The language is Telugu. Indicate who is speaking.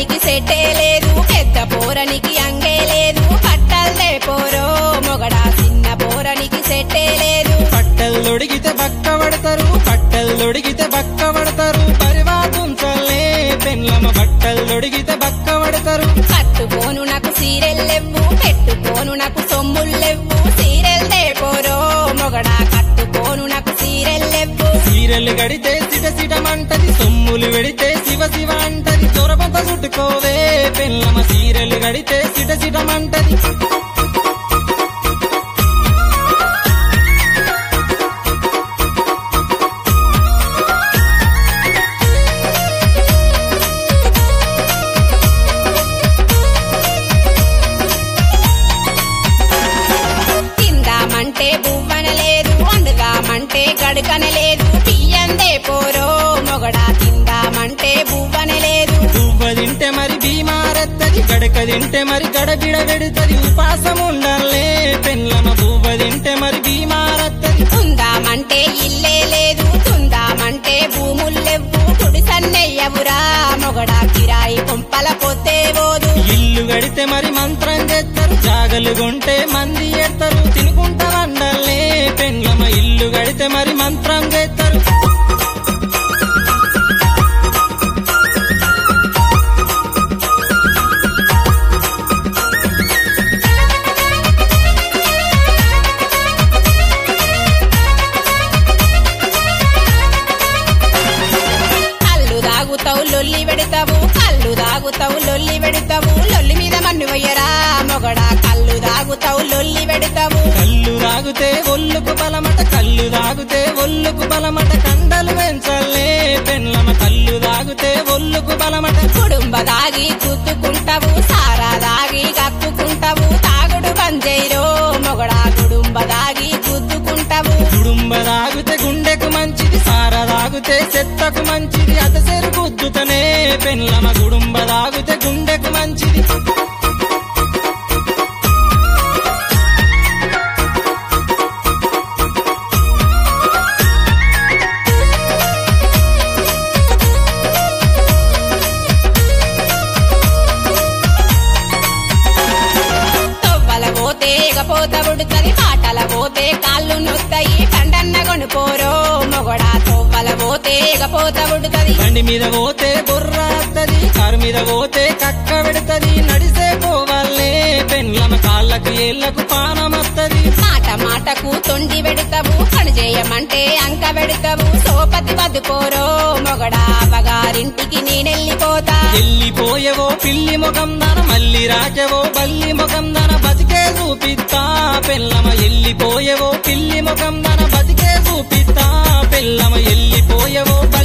Speaker 1: పోరనికి సెట్టే లేదు పెద్ద పోరనికి అంగే లేదు పట్టల్దే పోరో మొగడా చిన్న పోరనికి సెట్టే లేదు
Speaker 2: పట్టెల్లొడిగితే బక్క పడతారు పట్టెల్లొడిగితే బక్క పడతారు పరివాతుంచలే పెళ్ళమ బట్టెల్లొడిగితే బక్క పడతారు
Speaker 1: కట్టుకోను నాకు సీరెల్లెవ్వు పెట్టుకోను నాకు సొమ్ముల్లెవ్వు సీరెల్దే పోరో మొగడా కట్టుకోను నాకు సీరెల్లెవ్వు
Speaker 2: సీరెలు గడితే సిట సిటమంటది సొమ్ములు వెడితే శివ శివ అంటది చొరబంత చుట్టుకోవే పెళ్ళమ సీరెలు గడితే సిట సిటమంటది
Speaker 1: తిందామంటే బువ్వన లేదు వండుదామంటే గడుకన లేదు పియ్యందే పోరో మొగడా తిందామంటే బువ్వన లేదు
Speaker 2: పువ్వ తింటే మరి బీమారెత్తది గడక తింటే మరి గడబిడ వెడుతది ఉపాసం ఉండాలే పెళ్ళమ పువ్వ తింటే మరి బీమారెత్తది
Speaker 1: ఉందామంటే ఇల్లే లేదు తుందామంటే భూముల్లెవ్వు కుడి సన్నెయ్యవురా మొగడా కిరాయి కొంపల పొద్దే పోదు
Speaker 2: ఇల్లు గడితే మరి మంత్రం చేస్తారు జాగలు కొంటే మంది ఎడతారు తినుకుంటా వండలే పెళ్ళమ ఇల్లు గడితే మరి మంత్రం చేస్తారు
Speaker 1: కళ్ళు తాగుతావు లొల్లి పెడతావు కళ్ళు తాగుతావు లొల్లి పెడతావు లొల్లి మీద మన్ను వయ్యరా మొగడా కళ్ళు తాగుతావు లొల్లి పెడతావు
Speaker 2: కళ్ళు తాగితే ఒళ్ళుకు బలమట కళ్ళు తాగితే ఒళ్ళుకు బలమట కండలు పెంచలే పెళ్ళమ కళ్ళు తాగితే ఒళ్ళుకు బలమట
Speaker 1: కుటుంబ దాగి గుద్దుకుంటావు సారా దాగి కక్కుకుంటావు తాగుడు బంజైరో మొగడా కుటుంబ దాగి గుద్దుకుంటావు
Speaker 2: కుడుంబ తాగితే గుండెకు మంచిది సార తాగితే చెత్తకు మంచిది అతసెరు గుద్దుతనే పెళ్ళమ గుడుంబ తాగితే గుండెకు మంచిది
Speaker 1: తొవ్వల పోతే ఎగపోత ఉడుతది పాటల పోతే కాళ్ళు నొత్తాయి కండన్న కొనుకోరో మొగడా తొవ్వల పోతే ఎగపోత ఉడుతది
Speaker 2: బండి మీద పోతే బుర్ర అత్తది కారు మీద పోతే కక్క పెడతది నడిసే పోవాలే పెళ్ళమ కాళ్ళకు ఏళ్లకు పానమత్తది
Speaker 1: మాట మాటకు తొండి పెడతావు పని చేయమంటే అంక పెడతావు సోపతి బతుకోరో మొగడా అవగారింటికి నేనెళ్ళిపోతా
Speaker 2: వెళ్ళిపోయేవో పిల్లి ముఖం దన మళ్ళీ రాకెవో బల్లి ముఖం దన బతికే చూపిస్తా పెళ్ళమ వెళ్ళిపోయేవో పిల్లి ముఖం దన బతికే చూపిస్తా పెళ్ళమ వెళ్ళిపోయేవో